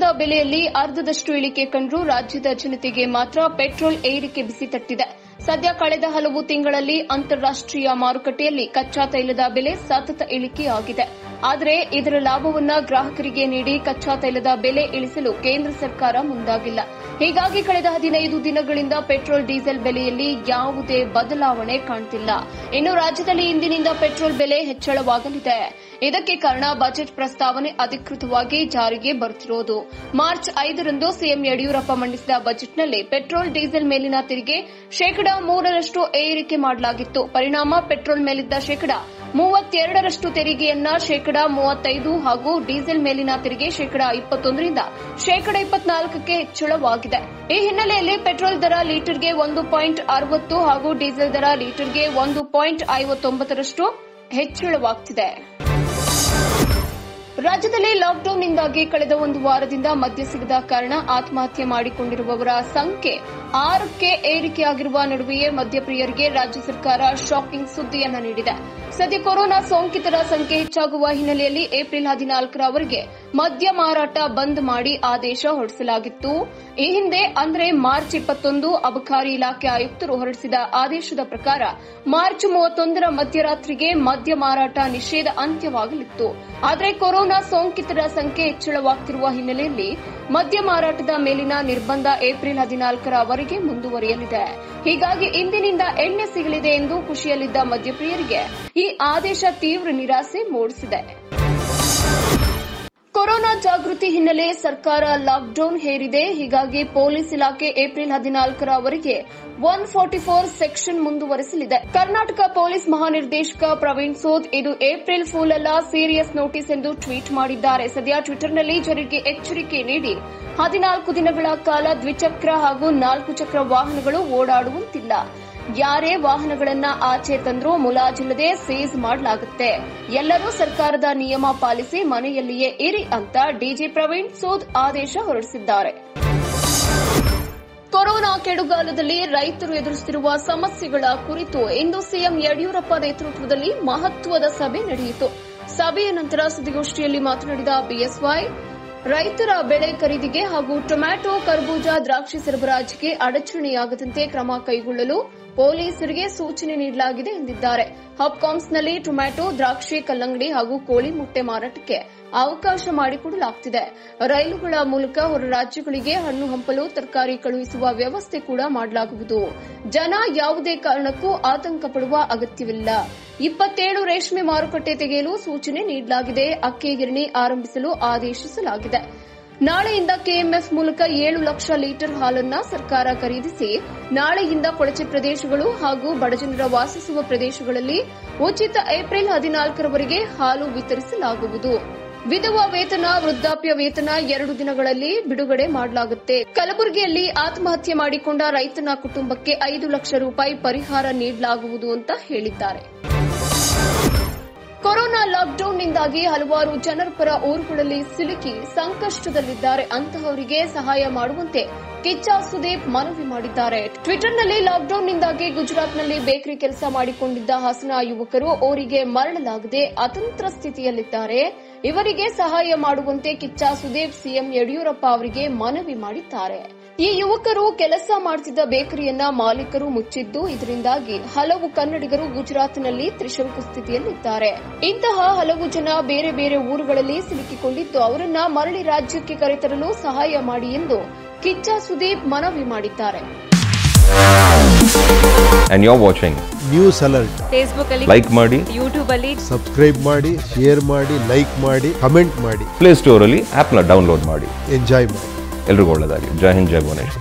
ಬೆಲೆಯಲ್ಲಿ ಅರ್ಧದಷ್ಟು ಇಳಿಕೆ ಕಂಡ್ರೂ ರಾಜ್ಯದ ಜನತೆಗೆ ಮಾತ್ರ ಪೆಟ್ರೋಲ್ ಏರಿಕೆ ಬಿಸಿ ತಟ್ಟಿದೆ ಸದ್ಯ ಕಳೆದ ಹಲವು ತಿಂಗಳಲ್ಲಿ ಅಂತಾರಾಷ್ಟೀಯ ಮಾರುಕಟ್ಟೆಯಲ್ಲಿ ಕಚ್ಚಾ ತೈಲದ ಬೆಲೆ ಸತತ ಇಳಿಕೆಯಾಗಿದೆ ಆದರೆ ಇದರ ಲಾಭವನ್ನ ಗ್ರಾಹಕರಿಗೆ ನೀಡಿ ಕಚ್ಚಾ ತೈಲದ ಬೆಲೆ ಇಳಿಸಲು ಕೇಂದ್ರ ಸರ್ಕಾರ ಮುಂದಾಗಿಲ್ಲ ಹೀಗಾಗಿ ಕಳೆದ ಹದಿನೈದು ದಿನಗಳಿಂದ ಪೆಟ್ರೋಲ್ ಡೀಸೆಲ್ ಬೆಲೆಯಲ್ಲಿ ಯಾವುದೇ ಬದಲಾವಣೆ ಕಾಣ್ತಿಲ್ಲ ಇನ್ನು ರಾಜ್ಯದಲ್ಲಿ ಇಂದಿನಿಂದ ಪೆಟ್ರೋಲ್ ಬೆಲೆ ಹೆಚ್ಚಳವಾಗಲಿದೆ ಇದಕ್ಕೆ ಕಾರಣ ಬಜೆಟ್ ಪ್ರಸ್ತಾವನೆ ಅಧಿಕೃತವಾಗಿ ಜಾರಿಗೆ ಬರುತ್ತಿರುವುದು ಮಾರ್ಚ್ ಐದರಂದು ಸಿಎಂ ಯಡಿಯೂರಪ್ಪ ಮಂಡಿಸಿದ ಬಜೆಟ್ನಲ್ಲಿ ಪೆಟ್ರೋಲ್ ಡೀಸೆಲ್ ಮೇಲಿನ ತೆರಿಗೆ ಶೇಕಡಾ ಮೂರರಷ್ಟು ಏರಿಕೆ ಮಾಡಲಾಗಿತ್ತು ಪರಿಣಾಮ ಪೆಟ್ರೋಲ್ ಮೇಲಿದ್ದ ಶೇಕಡಾ ಮೂವತ್ತೆರಡರಷ್ಟು ತೆರಿಗೆಯನ್ನ ಶೇಕಡಾ ಮೂವತ್ತೈದು ಹಾಗೂ ಡೀಸೆಲ್ ಮೇಲಿನ ತೆರಿಗೆ ಶೇಕಡಾ ಇಪ್ಪತ್ತೊಂದರಿಂದ ಶೇಕಡಾ ಇಪ್ಪತ್ನಾಲ್ಕಕ್ಕೆ ಹೆಚ್ಚಳವಾಗಿದೆ ಈ ಹಿನ್ನೆಲೆಯಲ್ಲಿ ಪೆಟ್ರೋಲ್ ದರ ಲೀಟರ್ಗೆ ಒಂದು ಪಾಯಿಂಟ್ ಅರವತ್ತು ಹಾಗೂ ಡೀಸೆಲ್ ದರ ಲೀಟರ್ಗೆ ಒಂದು ಪಾಯಿಂಟ್ ಐವತ್ತೊಂಬತ್ತರಷ್ಟು ಹೆಚ್ಚಳವಾಗುತ್ತಿದೆ ರಾಜ್ಯದಲ್ಲಿ ಲಾಕ್ಡೌನ್ನಿಂದಾಗಿ ಕಳೆದ ಒಂದು ವಾರದಿಂದ ಮದ್ಯ ಸಿಗದ ಕಾರಣ ಆತ್ಮಹತ್ಯೆ ಮಾಡಿಕೊಂಡಿರುವವರ ಸಂಖ್ಯೆ ಆರಕ್ಕೆ ಏರಿಕೆಯಾಗಿರುವ ನಡುವೆಯೇ ಮದ್ಯಪ್ರಿಯರಿಗೆ ರಾಜ್ಯ ಸರ್ಕಾರ ಶಾಕಿಂಗ್ ಸುದ್ದಿಯನ್ನ ನೀಡಿದೆ ಸದ್ಯ ಕೊರೋನಾ ಸೋಂಕಿತರ ಸಂಖ್ಯೆ ಹೆಚ್ಚಾಗುವ ಹಿನ್ನೆಲೆಯಲ್ಲಿ ಏಪ್ರಿಲ್ ಹದಿನಾಲ್ಕರವರೆಗೆ ಮದ್ಯ ಮಾರಾಟ ಬಂದ್ ಮಾಡಿ ಆದೇಶ ಹೊರಡಿಸಲಾಗಿತ್ತು ಈ ಹಿಂದೆ ಅಂದ್ರೆ ಮಾರ್ಚ್ ಇಪ್ಪತ್ತೊಂದು ಅಬಕಾರಿ ಇಲಾಖೆ ಆಯುಕ್ತರು ಹೊರಡಿಸಿದ ಆದೇಶದ ಪ್ರಕಾರ ಮಾರ್ಚ್ ಮೂವತ್ತೊಂದರ ಮಧ್ಯರಾತ್ರಿಗೆ ಮದ್ಯ ಮಾರಾಟ ನಿಷೇಧ ಅಂತ್ಯವಾಗಲಿತ್ತು ಆದರೆ ಕೊರೋನಾ ಸೋಂಕಿತರ ಸಂಖ್ಯೆ ಹೆಚ್ಚಳವಾಗುತ್ತಿರುವ ಹಿನ್ನೆಲೆಯಲ್ಲಿ ಮದ್ಯ ಮಾರಾಟದ ಮೇಲಿನ ನಿರ್ಬಂಧ ಏಪ್ರಿಲ್ ಹದಿನಾಲ್ಕರವರೆಗೆ ಮುಂದುವರಿಯಲಿದೆ ಹೀಗಾಗಿ ಇಂದಿನಿಂದ ಎಣ್ಣೆ ಸಿಗಲಿದೆ ಎಂದು ಖುಷಿಯಲ್ಲಿದ್ದ ಮದ್ಯಪ್ರಿಯರಿಗೆ ಈ ಆದೇಶ ತೀವ್ರ ನಿರಾಸೆ ಮೂಡಿಸಿದೆ ಕೊರೋನಾ ಜಾಗೃತಿ ಹಿನ್ನೆಲೆ ಸರ್ಕಾರ ಲಾಕ್ಡೌನ್ ಹೇರಿದೆ ಹೀಗಾಗಿ ಪೊಲೀಸ್ ಇಲಾಖೆ ಏಪ್ರಿಲ್ ಹದಿನಾಲ್ಕರವರೆಗೆ ಒನ್ ಫಾರ್ಟಿ ಫೋರ್ ಸೆಕ್ಷನ್ ಮುಂದುವರೆಸಲಿದೆ ಕರ್ನಾಟಕ ಪೊಲೀಸ್ ಮಹಾನಿರ್ದೇಶಕ ಪ್ರವೀಣ್ ಸೋದ್ ಇದು ಏಪ್ರಿಲ್ ಫೂಲ್ ಅಲ್ಲ ಸೀರಿಯಸ್ ನೋಟಿಸ್ ಎಂದು ಟ್ವೀಟ್ ಮಾಡಿದ್ದಾರೆ ಸದ್ಯ ಟ್ವಿಟರ್ನಲ್ಲಿ ಜನರಿಗೆ ಎಚ್ಚರಿಕೆ ನೀಡಿ ಹದಿನಾಲ್ಕು ದಿನಗಳ ಕಾಲ ದ್ವಿಚಕ್ರ ಹಾಗೂ ನಾಲ್ಕು ಚಕ್ರ ವಾಹನಗಳು ಓಡಾಡುವಂತಿಲ್ಲ ಯಾರೇ ವಾಹನಗಳನ್ನ ಆಚೆ ತಂದ್ರೂ ಮುಲಾಜಿಲ್ಲದೆ ಸೀಸ್ ಮಾಡಲಾಗುತ್ತೆ ಎಲ್ಲರೂ ಸರ್ಕಾರದ ನಿಯಮ ಪಾಲಿಸಿ ಮನೆಯಲ್ಲಿಯೇ ಇರಿ ಅಂತ ಡಿಜಿ ಪ್ರವೀಣ್ ಸೂದ್ ಆದೇಶ ಹೊರಡಿಸಿದ್ದಾರೆ ಕೊರೋನಾ ಕೆಡುಗಾಲದಲ್ಲಿ ರೈತರು ಎದುರಿಸುತ್ತಿರುವ ಸಮಸ್ಯೆಗಳ ಕುರಿತು ಇಂದು ಸಿಎಂ ಯಡಿಯೂರಪ್ಪ ನೇತೃತ್ವದಲ್ಲಿ ಮಹತ್ವದ ಸಭೆ ನಡೆಯಿತು ಸಭೆಯ ನಂತರ ಸುದ್ದಿಗೋಷ್ಠಿಯಲ್ಲಿ ಮಾತನಾಡಿದ ಬಿಎಸ್ವೈ ರೈತರ ಬೆಳೆ ಖರೀದಿಗೆ ಹಾಗೂ ಟೊಮ್ಯಾಟೊ ಕರ್ಬೂಜ ದ್ರಾಕ್ಷಿ ಸರಬರಾಜಿಗೆ ಅಡಚಣೆಯಾಗದಂತೆ ಕ್ರಮ ಕೈಗೊಳ್ಳಲು ಪೊಲೀಸರಿಗೆ ಸೂಚನೆ ನೀಡಲಾಗಿದೆ ಎಂದಿದ್ದಾರೆ ಹಬ್ಕಾಮ್ಸ್ನಲ್ಲಿ ಟೊಮ್ಯಾಟೊ ದ್ರಾಕ್ಷಿ ಕಲ್ಲಂಗಡಿ ಹಾಗೂ ಕೋಳಿ ಮೊಟ್ಟೆ ಮಾರಾಟಕ್ಕೆ ಅವಕಾಶ ಮಾಡಿಕೊಡಲಾಗುತ್ತಿದೆ ರೈಲುಗಳ ಮೂಲಕ ಹೊರ ರಾಜ್ಯಗಳಿಗೆ ಹಣ್ಣು ಹಂಪಲು ತರಕಾರಿ ಕಳುಹಿಸುವ ವ್ಯವಸ್ಥೆ ಕೂಡ ಮಾಡಲಾಗುವುದು ಜನ ಯಾವುದೇ ಕಾರಣಕ್ಕೂ ಆತಂಕ ಪಡುವ ಅಗತ್ಯವಿಲ್ಲ ಇಪ್ಪತ್ತೇಳು ರೇಷ್ಮೆ ಮಾರುಕಟ್ಟೆ ತೆಗೆಯಲು ಸೂಚನೆ ನೀಡಲಾಗಿದೆ ಅಕ್ಕಿ ಗಿರಣಿ ಆರಂಭಿಸಲು ಆದೇಶಿಸಲಾಗಿದೆ ನಾಳೆಯಿಂದ ಕೆಎಂಎಫ್ ಮೂಲಕ ಏಳು ಲಕ್ಷ ಲೀಟರ್ ಹಾಲನ್ನ ಸರ್ಕಾರ ಖರೀದಿಸಿ ನಾಳೆಯಿಂದ ಕೊಳಚೆ ಪ್ರದೇಶಗಳು ಹಾಗೂ ಬಡಜನರ ವಾಸಿಸುವ ಪ್ರದೇಶಗಳಲ್ಲಿ ಉಚಿತ ಏಪ್ರಿಲ್ ಹದಿನಾಲ್ಕರವರೆಗೆ ಹಾಲು ವಿತರಿಸಲಾಗುವುದು ವಿಧವಾ ವೇತನ ವೃದ್ಧಾಪ್ಯ ವೇತನ ಎರಡು ದಿನಗಳಲ್ಲಿ ಬಿಡುಗಡೆ ಮಾಡಲಾಗುತ್ತೆ ಕಲಬುರಗಿಯಲ್ಲಿ ಆತ್ಮಹತ್ಯೆ ಮಾಡಿಕೊಂಡ ರೈತನ ಕುಟುಂಬಕ್ಕೆ ಐದು ಲಕ್ಷ ರೂಪಾಯಿ ಪರಿಹಾರ ನೀಡಲಾಗುವುದು ಅಂತ ಹೇಳಿದ್ದಾರೆ ಕೊರೋನಾ ಲಾಕ್ಡೌನ್ನಿಂದಾಗಿ ಹಲವಾರು ಜನಪರ ಊರುಗಳಲ್ಲಿ ಸಿಲುಕಿ ಸಂಕಷ್ಟದಲ್ಲಿದ್ದಾರೆ ಅಂತಹವರಿಗೆ ಸಹಾಯ ಮಾಡುವಂತೆ ಕಿಚ್ಚ ಸುದೀಪ್ ಮನವಿ ಮಾಡಿದ್ದಾರೆ ಟ್ವಿಟರ್ನಲ್ಲಿ ಲಾಕ್ಡೌನ್ನಿಂದಾಗಿ ಗುಜರಾತ್ನಲ್ಲಿ ಬೇಕರಿ ಕೆಲಸ ಮಾಡಿಕೊಂಡಿದ್ದ ಹಾಸನ ಯುವಕರು ಅವರಿಗೆ ಮರಳಲಾಗದೆ ಅತಂತ್ರ ಸ್ಥಿತಿಯಲ್ಲಿದ್ದಾರೆ ಇವರಿಗೆ ಸಹಾಯ ಮಾಡುವಂತೆ ಕಿಚ್ಚ ಸುದೀಪ್ ಸಿಎಂ ಯಡಿಯೂರಪ್ಪ ಅವರಿಗೆ ಮನವಿ ಮಾಡಿದ್ದಾರೆ ಈ ಯುವಕರು ಕೆಲಸ ಮಾಡುತ್ತಿದ್ದ ಬೇಕರಿಯನ್ನ ಮಾಲೀಕರು ಮುಚ್ಚಿದ್ದು ಇದರಿಂದಾಗಿ ಹಲವು ಕನ್ನಡಿಗರು ಗುಜರಾತ್ನಲ್ಲಿ ತ್ರಿಶಂಕು ಸ್ಥಿತಿಯಲ್ಲಿದ್ದಾರೆ ಇಂತಹ ಹಲವು ಜನ ಬೇರೆ ಬೇರೆ ಊರುಗಳಲ್ಲಿ ಸಿಲುಕಿಕೊಂಡಿದ್ದು ಅವರನ್ನ ಮರಳಿ ರಾಜ್ಯಕ್ಕೆ ಕರೆತರಲು ಸಹಾಯ ಮಾಡಿ ಎಂದು ಕಿಚ್ಚ ಸುದೀಪ್ ಮನವಿ ಮಾಡಿದ್ದಾರೆ and you're watching. News alert Facebook ಅಲ್ಲಿ Like ಮಾಡಿ ಯೂಟ್ಯೂಬ್ ಅಲ್ಲಿ ಸಬ್ಸ್ಕ್ರೈಬ್ ಮಾಡಿ ಶೇರ್ ಮಾಡಿ ಲೈಕ್ ಮಾಡಿ ಕಮೆಂಟ್ ಮಾಡಿ ಪ್ಲೇ ಸ್ಟೋರಲ್ಲಿ ಆ್ಯಪ್ನ ಡೌನ್ಲೋಡ್ ಮಾಡಿ ಎಂಜಾಯ್ ಮಾಡಿ ಎಲ್ರಿಗೂ ಒಳ್ಳೆಯದಾಗಲಿ ಜೈ ಹಿಂದ್ ಜೈ ಭುವನೇಶ್ವರ್